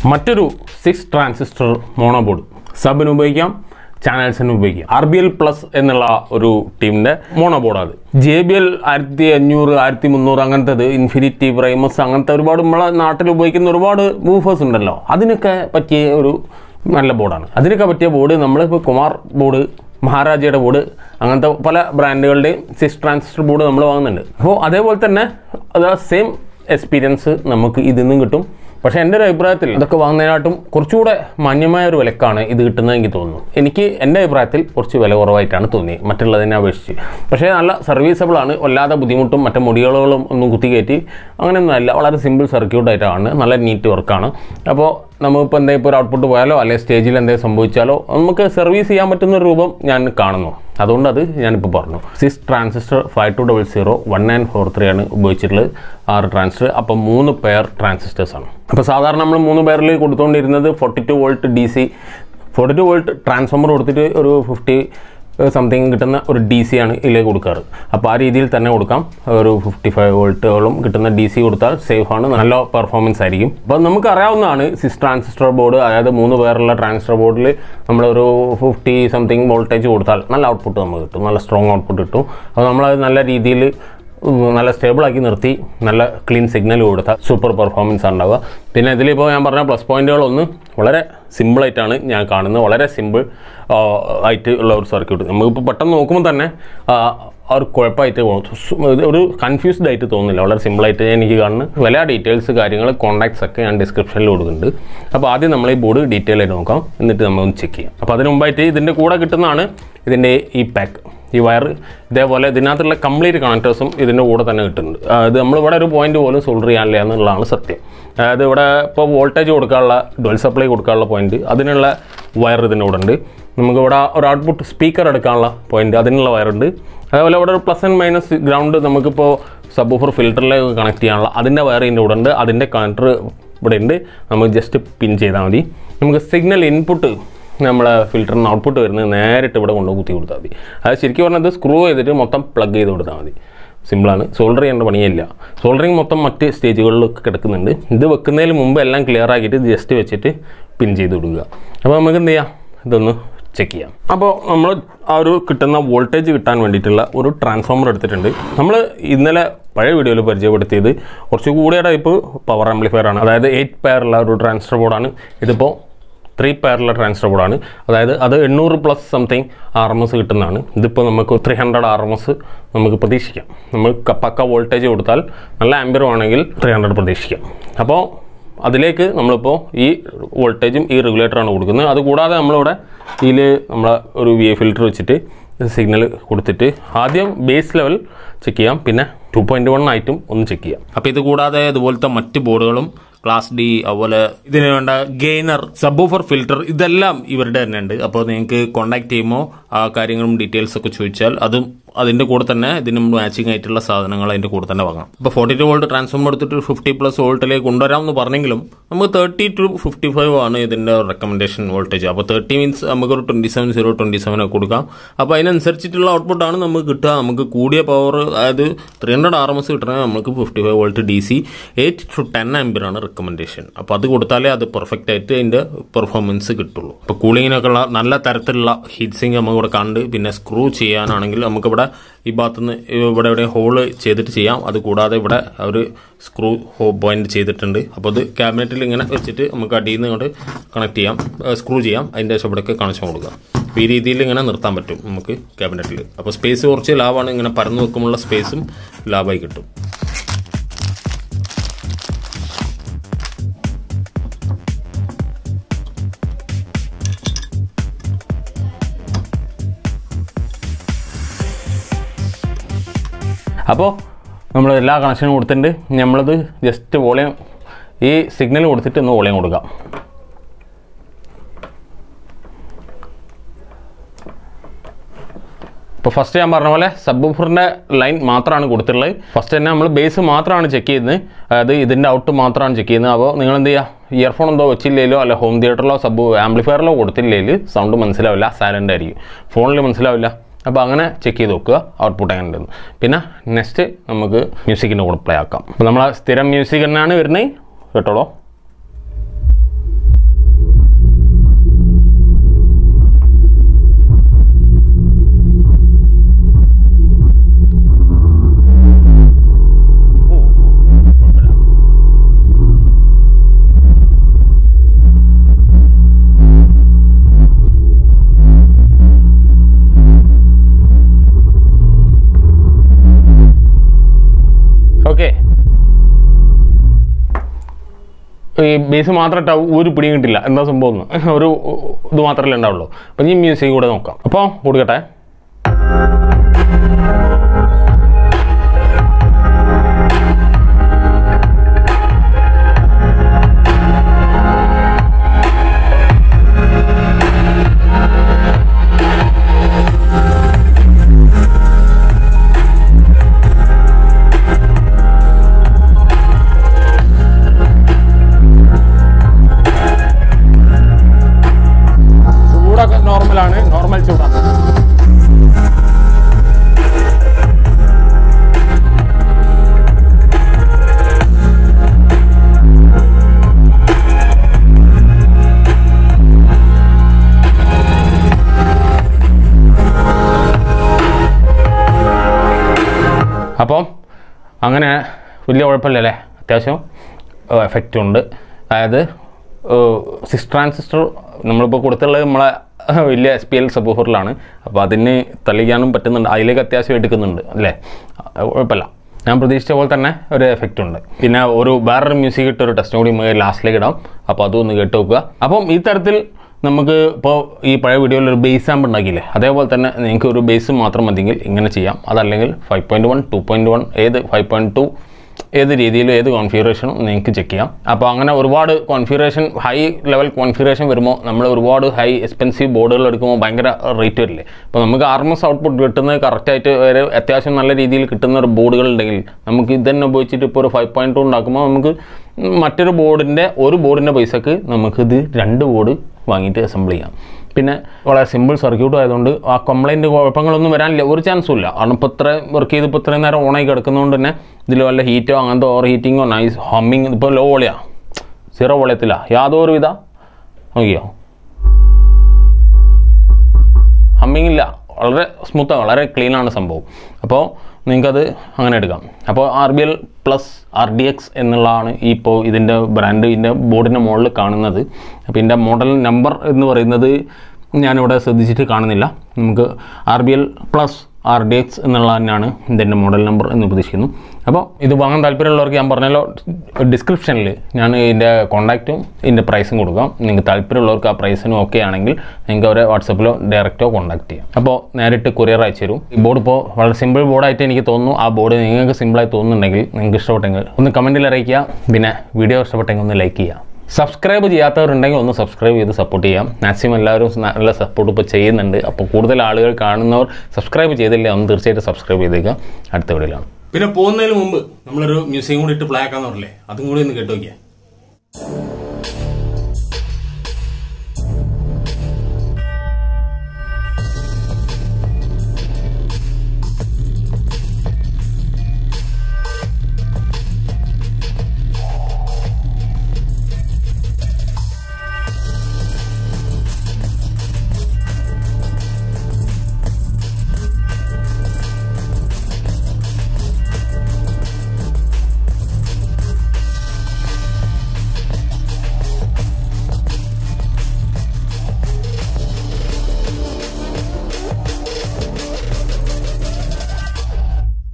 മറ്റൊരു six transistor മോണോബോർഡ് സബിന് ഉപയോഗിക്കാം ചാനൽസിന് ഉപയോഗിക്കാം ആർ ബി എൽ പ്ലസ് എന്നുള്ള ഒരു ടീമിൻ്റെ മോണോബോർഡാണ് ജെ ബി എൽ ആയിരത്തി അഞ്ഞൂറ് ആയിരത്തി മുന്നൂറ് അങ്ങനത്തേത് ഇൻഫിനിറ്റി പ്രൈമസ് അങ്ങനത്തെ ഒരുപാട് നമ്മളെ നാട്ടിൽ ഉപയോഗിക്കുന്ന ഒരുപാട് മൂഫേഴ്സ് ഉണ്ടല്ലോ അതിനൊക്കെ പറ്റിയ ഒരു നല്ല ബോർഡാണ് അതിനൊക്കെ പറ്റിയ ബോർഡ് നമ്മളിപ്പോൾ കുമാർ ബോർഡ് മഹാരാജയുടെ ബോർഡ് അങ്ങനത്തെ പല ബ്രാൻഡുകളുടെയും സിക്സ് ട്രാൻസിസ്റ്റർ ബോർഡ് നമ്മൾ വാങ്ങുന്നുണ്ട് അപ്പോൾ അതേപോലെ തന്നെ അത് സെയിം എക്സ്പീരിയൻസ് നമുക്ക് ഇതിൽ നിന്നും കിട്ടും പക്ഷേ എൻ്റെ ഒരു അഭിപ്രായത്തിൽ ഇതൊക്കെ വാങ്ങുന്നതിനായിട്ടും കുറച്ചുകൂടെ മാന്യമായ ഒരു വിലക്കാണ് ഇത് കിട്ടുന്നത് എനിക്ക് തോന്നുന്നു എനിക്ക് എൻ്റെ അഭിപ്രായത്തിൽ കുറച്ച് വില കുറവായിട്ടാണ് തോന്നിയത് മറ്റുള്ളതിനെ അപേക്ഷിച്ച് പക്ഷേ നല്ല സർവീസബിൾ ആണ് വല്ലാതെ ബുദ്ധിമുട്ടും മറ്റു മുടികളും ഒന്നും കുത്തിക്കയറ്റി അങ്ങനെയൊന്നും അല്ല വളരെ സിമ്പിൾ സർക്യൂട്ടായിട്ടാണ് നല്ല നീറ്റ് വർക്കാണ് അപ്പോൾ നമുക്കിപ്പോൾ എന്തെങ്കിലും ഇപ്പോൾ ഒരു ഔട്ട്പുട്ട് പോയാലോ അല്ലെങ്കിൽ സ്റ്റേജിൽ എന്തെങ്കിലും സംഭവിച്ചാലോ നമുക്ക് സർവീസ് ചെയ്യാൻ പറ്റുന്ന ഒരു രൂപം ഞാൻ കാണുന്നു അതുകൊണ്ട് അത് ഞാനിപ്പോൾ പറഞ്ഞു six transistor five two double zero one nine four three ആണ് ഉപയോഗിച്ചിട്ടുള്ളത് ആറ് ട്രാൻസിസ്റ്റർ അപ്പോൾ മൂന്ന് പെയർ ട്രാൻസിസ്റ്റേഴ്സ് ആണ് അപ്പോൾ സാധാരണ നമ്മൾ മൂന്ന് പെയറിൽ കൊടുത്തുകൊണ്ടിരുന്നത് forty two volt D C forty two volt transformer കൊടുത്തിട്ട് ഒരു ഫിഫ്റ്റി സംതിങ് കിട്ടുന്ന ഒരു ഡി സി ആണ് ഇതിലേക്ക് കൊടുക്കാറ് അപ്പോൾ ആ രീതിയിൽ തന്നെ കൊടുക്കാം ഒരു ഫിഫ്റ്റി ഫൈവ് വോൾട്ടോളം കിട്ടുന്ന ഡി സി കൊടുത്താൽ സേഫ് ആണ് നല്ല പെർഫോമൻസ് ആയിരിക്കും അപ്പോൾ നമുക്ക് അറിയാവുന്നതാണ് സിക്സ് ട്രാൻസിസ്റ്റർ ബോർഡ് അതായത് മൂന്ന് പേരുള്ള ട്രാൻസിസ്റ്റർ ബോർഡിൽ നമ്മളൊരു ഫിഫ്റ്റി സംതിങ് വോൾട്ടേജ് കൊടുത്താൽ നല്ല ഔട്ട്പുട്ട് നമുക്ക് കിട്ടും നല്ല സ്ട്രോങ് ഔട്ട്പുട്ട് കിട്ടും അപ്പോൾ നമ്മളത് നല്ല രീതിയിൽ നല്ല സ്റ്റേബിളാക്കി നിർത്തി നല്ല ക്ലീൻ സിഗ്നൽ കൊടുത്താൽ സൂപ്പർ പെർഫോമൻസ് ഉണ്ടാവുക പിന്നെ ഇതിലിപ്പോൾ ഞാൻ പറഞ്ഞ പ്ലസ് പോയിന്റുകളൊന്ന് വളരെ സിമ്പിളായിട്ടാണ് ഞാൻ കാണുന്നത് വളരെ സിമ്പിൾ ആയിട്ട് ഉള്ള ഒരു സർക്യൂട്ട് നമുക്കിപ്പോൾ പെട്ടെന്ന് നോക്കുമ്പോൾ തന്നെ ആ ആ ഒരു കുഴപ്പമായിട്ട് തോന്നും. സു- ഇത് ഒരു കൺഫ്യൂസ്ഡ് ആയിട്ട് തോന്നുന്നില്ല വളരെ സിമ്പിളായിട്ട് എനിക്ക് കാണുന്നു വില ഡീറ്റെയിൽസ് കാര്യങ്ങൾ കോൺടാക്ട്സ് ഒക്കെ ഞാൻ ഡിസ്ക്രിപ്ഷനിൽ കൊടുക്കുന്നുണ്ട് അപ്പോൾ ആദ്യം നമ്മൾ ഈ ബോർഡ് ഡീറ്റെയിൽ ആയിട്ട് നോക്കാം എന്നിട്ട് നമ്മൾ ഒന്ന് ചെക്ക് ചെയ്യാം അപ്പോൾ അതിന് മുമ്പായിട്ട് ഇതിൻ്റെ കൂടെ കിട്ടുന്നതാണ് ഇതിൻ്റെ ഈ പാക്ക് ഈ വയർ ഇതേപോലെ ഇതിനകത്തുള്ള കംപ്ലീറ്റ് കണക്ടേഴ്സും ഇതിൻ്റെ കൂടെ തന്നെ കിട്ടുന്നുണ്ട് ആ, ഇത് നമ്മളിവിടെ ഒരു പോയിന്റ് പോലും സോൾഡർ ചെയ്യാനില്ല എന്നുള്ളതാണ് സത്യം അതായത് ഇവിടെ ഇപ്പോൾ വോൾട്ടേജ് കൊടുക്കാനുള്ള ഡുവൽ സപ്ലൈ കൊടുക്കാനുള്ള പോയിന്റ് അതിനുള്ള വയർ ഇതിൻ്റെ കൂടെ ഉണ്ട് നമുക്കിവിടെ ഒരു ഔട്ട്പുട്ട് സ്പീക്കർ എടുക്കാനുള്ള പോയിന്റ് അതിനുള്ള വയറുണ്ട് അതേപോലെ ഇവിടെ ഒരു പ്ലസ് ആൻഡ് മൈനസ് ഗ്രൗണ്ട് നമുക്കിപ്പോൾ സബ് ഓഫർ ഫിൽറ്ററിലേക്ക് കണക്ട് ചെയ്യാനുള്ള അതിൻ്റെ വയർ ഇതിൻ്റെ കൂടെ ഉണ്ട് അതിൻ്റെ കണക്ടർ ഇവിടെ ഉണ്ട് നമുക്ക് ജസ്റ്റ് പിൻ ചെയ്താൽ മതി നമുക്ക് സിഗ്നൽ ഇൻപുട്ട് നമ്മളെ ഫിൽറ്ററിന് ഔട്ട്പുട്ട് വരുന്നത് നേരിട്ട് ഇവിടെ കൊണ്ട് കുത്തി കൊടുത്താൽ മതി അത് ശരിക്കും പറഞ്ഞാൽ ഇത് സ്ക്രൂ ചെയ്തിട്ട് മൊത്തം പ്ലഗ് ചെയ്ത് കൊടുത്താൽ മതി സിമ്പിളാണ് സോൾഡർ ചെയ്യേണ്ട പണിയില്ല സോൾഡറിങ് മൊത്തം മറ്റ് സ്റ്റേജുകളിലൊക്കെ കിടക്കുന്നുണ്ട് ഇത് വെക്കുന്നതിന് മുമ്പ് എല്ലാം ക്ലിയർ ആക്കിയിട്ട് ജസ്റ്റ് വെച്ചിട്ട് പിൻ ചെയ്ത് കൊടുക്കുക അപ്പോൾ നമുക്ക് എന്ത് ചെയ്യാം ഇതൊന്ന് ചെക്ക് ചെയ്യാം അപ്പോൾ നമ്മൾ ആ ഒരു കിട്ടുന്ന വോൾട്ടേജ് കിട്ടാൻ വേണ്ടിയിട്ടുള്ള ഒരു ട്രാൻസ്ഫോമർ എടുത്തിട്ടുണ്ട് നമ്മൾ ഇന്നലെ പഴയ വീഡിയോയിൽ പരിചയപ്പെടുത്തിയത് കുറച്ച് കൂടിയ ടൈപ്പ് പവർ ആംപ്ലിഫയർ ആണ് അതായത് എയ്റ്റ് പെയറുള്ള ഒരു ട്രാൻസ്ഫർ ബോർഡാണ് ഇതിപ്പോൾ ത്രീ പെയറുള്ള ട്രാൻസ്ഫർ ബോർഡാണ് അതായത് അത് എണ്ണൂറ് plus something R M S കിട്ടുന്നതാണ് ഇതിപ്പോൾ നമുക്ക് three hundred R M S നമുക്ക് പ്രതീക്ഷിക്കാം നമ്മൾ ക- പക്ക വോൾട്ടേജ് കൊടുത്താൽ നല്ല ആംബിയർ ആണെങ്കിൽ ത്രീ ഹൺഡ്രഡ് പ്രതീക്ഷിക്കാം അപ്പോൾ അതിലേക്ക് നമ്മളിപ്പോൾ ഈ വോൾട്ടേജും ഈ റെഗുലേറ്ററാണ് കൊടുക്കുന്നത് അതുകൂടാതെ നമ്മളിവിടെ ഇതിൽ നമ്മളെ ഒരു വി എ ഫിൽറ്റർ വെച്ചിട്ട് സിഗ്നൽ കൊടുത്തിട്ട് ആദ്യം ബേസ് ലെവൽ ചെക്ക് ചെയ്യാം പിന്നെ ടു പോയിൻറ്റ് വൺ ആയിട്ടും ഒന്ന് ചെക്ക് ചെയ്യാം അപ്പോൾ ഇത് കൂടാതെ ഇതുപോലത്തെ മറ്റ് ബോർഡുകളും ക്ലാസ് ഡി അതുപോലെ ഇതിന് വേണ്ട ഗെയിനർ സബ്ബൂഫർ ഫിൽറ്റർ ഇതെല്ലാം ഇവരുടെ തന്നെ ഉണ്ട് അപ്പോൾ നിങ്ങൾക്ക് കോൺടാക്ട് ചെയ്യുമ്പോൾ ആ കാര്യങ്ങളും ഡീറ്റെയിൽസ് ഒക്കെ ചോദിച്ചാൽ അതും അതിന്റെ കൂടെ തന്നെ ഇതിന് മാച്ചിങ് ആയിട്ടുള്ള സാധനങ്ങൾ അതിന്റെ കൂടെ തന്നെ വാങ്ങാം ഇപ്പോൾ ഫോർട്ടി ടു വോൾട്ട് ട്രാൻസ്ഫോമർ എടുത്തിട്ട് ഫിഫ്റ്റി പ്ലസ് വോൾട്ടിലേക്ക് കൊണ്ടുവരാം എന്ന് പറഞ്ഞെങ്കിലും നമുക്ക് തേർട്ടി ടു ഫിഫ്റ്റി ഫൈവ് ആണ് ഇതിന്റെ റെക്കമെൻഡേഷൻ വോൾട്ടേജ് അപ്പോൾ തേർട്ടി മീൻസ് നമുക്ക് ഒരു twenty seven zero twenty seven ഒക്കെ കൊടുക്കാം അപ്പോൾ അതിനനുസരിച്ചിട്ടുള്ള ഔട്ട്പുട്ടാണ് നമുക്ക് കിട്ടുക നമുക്ക് കൂടിയ പവർ അതായത് three hundred R M S കിട്ടണമെങ്കിൽ നമുക്ക് fifty five volt D C eight to ten ampere ആണ് റെക്കമെൻഡേഷൻ അപ്പോൾ അത് കൊടുത്താലേ അത് പെർഫെക്റ്റ് ആയിട്ട് അതിന്റെ പെർഫോമൻസ് കിട്ടുള്ളൂ അപ്പോൾ കൂളിങ്ങിനൊക്കെ ഉള്ള നല്ല തരത്തിലുള്ള ഹീറ്റ് സിങ്ക് നമുക്ക് ഇവിടെ കണ്ട് പിന്നെ സ്ക്രൂ ചെയ്യാനാണെങ്കിൽ നമുക്കിവിടെ ഈ ഭാഗത്തുനിന്ന് ഇവിടെ ഇവിടെ ഹോള് ചെയ്തിട്ട് ചെയ്യാം അത് കൂടാതെ ഇവിടെ ഒരു സ്ക്രൂ ഹോ പോയിന്റ് ചെയ്തിട്ടുണ്ട് അപ്പോൾ അത് ക്യാബിനറ്റിൽ ഇങ്ങനെ വെച്ചിട്ട് നമുക്ക് അടിയിൽ നിന്ന് ഇങ്ങോട്ട് കണക്ട് ചെയ്യാം സ്ക്രൂ ചെയ്യാം അതിൻ്റെ ശേഷം ഇവിടെയൊക്കെ കണക്ഷൻ കൊടുക്കാം അപ്പോൾ ഈ രീതിയിൽ ഇങ്ങനെ നിർത്താൻ പറ്റും നമുക്ക് ക്യാബിനറ്റിൽ അപ്പോൾ സ്പേസ് കുറച്ച് ലാഭമാണ് ഇങ്ങനെ പരന്നു വെക്കുമുള്ള സ്പേസും ലാഭമായി കിട്ടും അപ്പോൾ നമ്മൾ എല്ലാ കണക്ഷനും കൊടുത്തിട്ടുണ്ട് നമ്മളത് ജസ്റ്റ് വോളിയം ഈ സിഗ്നൽ കൊടുത്തിട്ട് ഒന്ന് വോളിയം കൊടുക്കാം ഇപ്പോൾ ഫസ്റ്റ് ഞാൻ പറഞ്ഞ പോലെ സബ് ബൂഫറിൻ്റെ ലൈൻ മാത്രമാണ് കൊടുത്തിട്ടുള്ളത് ഫസ്റ്റ് തന്നെ നമ്മൾ ബേസ് മാത്രമാണ് ചെക്ക് ചെയ്യുന്നത് അതായത് ഇതിൻ്റെ ഔട്ട് മാത്രമാണ് ചെക്ക് ചെയ്യുന്നത് അപ്പോൾ നിങ്ങൾ എന്ത് ചെയ്യുക ഇയർഫോൺ എന്തോ വെച്ചില്ലെങ്കിലോ അല്ല ഹോം തിയേറ്ററിലോ സബ് ആംപ്ലിഫയറിലോ കൊടുത്തില്ലെങ്കിൽ സൗണ്ട് മനസ്സിലാവില്ല സൈലൻ്റ് ആയിരിക്കും ഫോണിൽ മനസ്സിലാവില്ല അപ്പോൾ അങ്ങനെ ചെക്ക് ചെയ്ത് നോക്കുക ഔട്ട്പുട്ട് എങ്ങനെ ഉണ്ടെന്ന് പിന്നെ നെക്സ്റ്റ് നമുക്ക് മ്യൂസിക്കിൻ്റെ കൂടെ പ്ലേ ആക്കാം അപ്പോൾ നമ്മൾ സ്ഥിരം മ്യൂസിക് തന്നെയാണ് വരുന്നത് കേട്ടോളോ ഓക്കെ ഈ ബേസ് മാത്രം ഇട്ടാ ഒരു പിടിയും കിട്ടില്ല എന്താ സംഭവം എന്ന് ഒരു ഇത് മാത്രമല്ലേ ഉണ്ടാവുള്ളൂ അപ്പം ഈ മ്യൂസിക് കൂടെ നോക്കാം അപ്പോൾ കൊടുക്കട്ടെ ചൂടൊക്കെ നോർമലാണ് നോർമൽ ചൂടാണ് അപ്പം അങ്ങനെ വലിയ കുഴപ്പമില്ലല്ലേ അത്യാവശ്യം എഫക്റ്റ് ഉണ്ട് അതായത് സിക്സ് ട്രാൻസിസ്റ്റർ നമ്മളിപ്പോൾ കൊടുത്തുള്ളത് നമ്മളെ വലിയ എസ് പി എൽ സബൂഫറിലാണ് അപ്പോൾ അതിന് തെളിയിക്കാനും പറ്റുന്നുണ്ട് അതിലേക്ക് അത്യാവശ്യം എടുക്കുന്നുണ്ട് അല്ലേ അത് കുഴപ്പമില്ല ഞാൻ പ്രതീക്ഷിച്ച പോലെ തന്നെ ഒരു എഫക്റ്റ് ഉണ്ട് പിന്നെ ഒരു വേറൊരു മ്യൂസിക് ഇട്ട് ഒരു ടെസ്റ്റ് കൂടി നമുക്ക് ലാസ്റ്റിലേക്ക് ഇടാം അപ്പോൾ അതും ഒന്ന് കേട്ട് നോക്കുക അപ്പം ഈ തരത്തിൽ നമുക്ക് ഇപ്പോൾ ഈ പഴയ വീഡിയോയിൽ ഒരു ബേസ് ആമ്പ് ഉണ്ടാക്കിയില്ലേ അതേപോലെ തന്നെ നിങ്ങൾക്ക് ഒരു ബേസ് മാത്രം മതിയെങ്കിൽ ഇങ്ങനെ ചെയ്യാം അതല്ലെങ്കിൽ five point one two point one ഏത് ഫൈവ് പോയിൻറ്റ് ടു ഏത് രീതിയിലും ഏത് കോൺഫിഗറേഷനും നിങ്ങൾക്ക് ചെക്ക് ചെയ്യാം അപ്പോൾ അങ്ങനെ ഒരുപാട് കോൺഫിഗറേഷൻ ഹൈ ലെവൽ കോൺഫിഗറേഷൻ വരുമ്പോൾ നമ്മൾ ഒരുപാട് ഹൈ എക്സ്പെൻസീവ് ബോർഡുകൾ എടുക്കുമ്പോൾ ഭയങ്കര റേറ്റ് വരില്ലേ അപ്പോൾ നമുക്ക് ആർമസ് ഔട്ട്പുട്ട് കിട്ടുന്നത് കറക്റ്റായിട്ട് ഒരു അത്യാവശ്യം നല്ല രീതിയിൽ കിട്ടുന്ന ഒരു ബോർഡുകൾ ഉണ്ടെങ്കിൽ നമുക്ക് ഇത് തന്നെ ഉപയോഗിച്ചിട്ട് ഇപ്പോൾ ഒരു ഫൈവ് പോയിൻറ്റ് ടു ഉണ്ടാക്കുമ്പോൾ നമുക്ക് മറ്റൊരു ബോർഡിൻ്റെ ഒരു ബോർഡിൻ്റെ പൈസക്ക് നമുക്കിത് രണ്ട് ബോർഡ് വാങ്ങിയിട്ട് അസംബിൾ ചെയ്യാം പിന്നെ വളരെ സിമ്പിൾ സർക്യൂട്ട് ആയതുകൊണ്ട് ആ കംപ്ലൈൻറ്റ് കുഴപ്പങ്ങളൊന്നും വരാനില്ല ഒരു ചാൻസും ഇല്ല കാരണം ഇപ്പോൾ ഇത്ര വർക്ക് ചെയ്ത് ഇപ്പോൾ ഇത്രയും നേരം ഓണായി കിടക്കുന്നതുകൊണ്ട് തന്നെ ഇതിൽ വല്ല ഹീറ്റോ അങ്ങനത്തെ ഓവർ ഹീറ്റിങ്ങോ നൈസ് ഹമ്മിങ് ഇപ്പോൾ ലോ വോളിയാ സീറോ വോളിയത്തില്ല യാതൊരു വിധ നോക്കിയോ ഹമ്മിങ് ഇല്ല വളരെ സ്മൂത്താണ് വളരെ ക്ലീനാണ് സംഭവം അപ്പോൾ നിങ്ങൾക്കത് അങ്ങനെ എടുക്കാം അപ്പോൾ R B L plus R D X എന്നുള്ളതാണ് ഈ ഇപ്പോൾ ഇതിൻ്റെ ബ്രാൻഡ് ഇതിൻ്റെ ബോർഡിൻ്റെ മുകളിൽ കാണുന്നത് അപ്പോൾ ഇതിൻ്റെ മോഡൽ നമ്പർ എന്ന് പറയുന്നത് ഞാനിവിടെ ശ്രദ്ധിച്ചിട്ട് കാണുന്നില്ല നമുക്ക് R B L plus R D X എന്നുള്ള തന്നെയാണ് ഇതിൻ്റെ മോഡൽ നമ്പർ എന്ന് പ്രതീക്ഷിക്കുന്നു അപ്പോൾ ഇത് വാങ്ങാൻ താല്പര്യമുള്ളവർക്ക് ഞാൻ പറഞ്ഞല്ലോ ഡിസ്ക്രിപ്ഷനിൽ ഞാൻ ഇതിൻ്റെ കോൺടാക്റ്റും ഇതിൻ്റെ പ്രൈസും കൊടുക്കാം നിങ്ങൾക്ക് താല്പര്യമുള്ളവർക്ക് ആ പ്രൈസിനും ഓക്കെ ആണെങ്കിൽ നിങ്ങൾക്ക് അവരെ വാട്സപ്പിലോ ഡയറക്റ്റോ കോൺടാക്ട് ചെയ്യാം അപ്പോൾ നേരിട്ട് കൊറിയർ അയച്ചു തരും ഈ ബോർഡ് ഇപ്പോൾ വളരെ സിമ്പിൾ ബോർഡായിട്ട് എനിക്ക് തോന്നുന്നു ആ ബോർഡ് നിങ്ങൾക്ക് സിമ്പിളായി തോന്നുന്നുണ്ടെങ്കിൽ നിങ്ങൾക്ക് ഇഷ്ടപ്പെട്ടെങ്കിൽ ഒന്ന് കമൻറ്റിൽ അറിയിക്കുക പിന്നെ വീഡിയോ ഇഷ്ടപ്പെട്ടെങ്കിൽ ഒന്ന് ലൈക്ക് ചെയ്യുക സബ്സ്ക്രൈബ് ചെയ്യാത്തവരുണ്ടെങ്കിൽ ഒന്ന് സബ്സ്ക്രൈബ് ചെയ്ത് സപ്പോർട്ട് ചെയ്യാം മാക്സിമം എല്ലാവരും നല്ല സപ്പോർട്ട് ഇപ്പോൾ ചെയ്യുന്നുണ്ട് അപ്പോൾ കൂടുതൽ ആളുകൾ കാണുന്നവർ സബ്സ്ക്രൈബ് ചെയ്തില്ല ഒന്ന് തീർച്ചയായിട്ടും സബ്സ്ക്രൈബ് ചെയ്തേക്കുക അടുത്ത വീഡിയോയിലാണ് പിന്നെ പോകുന്നതിന് മുമ്പ് നമ്മളൊരു മ്യൂസിയം കൂടി ഇട്ട് പ്ലേ ആക്കാന്ന് പറഞ്ഞില്ലേ അതും കൂടി ഒന്ന് കേട്ടു നോക്കിയാ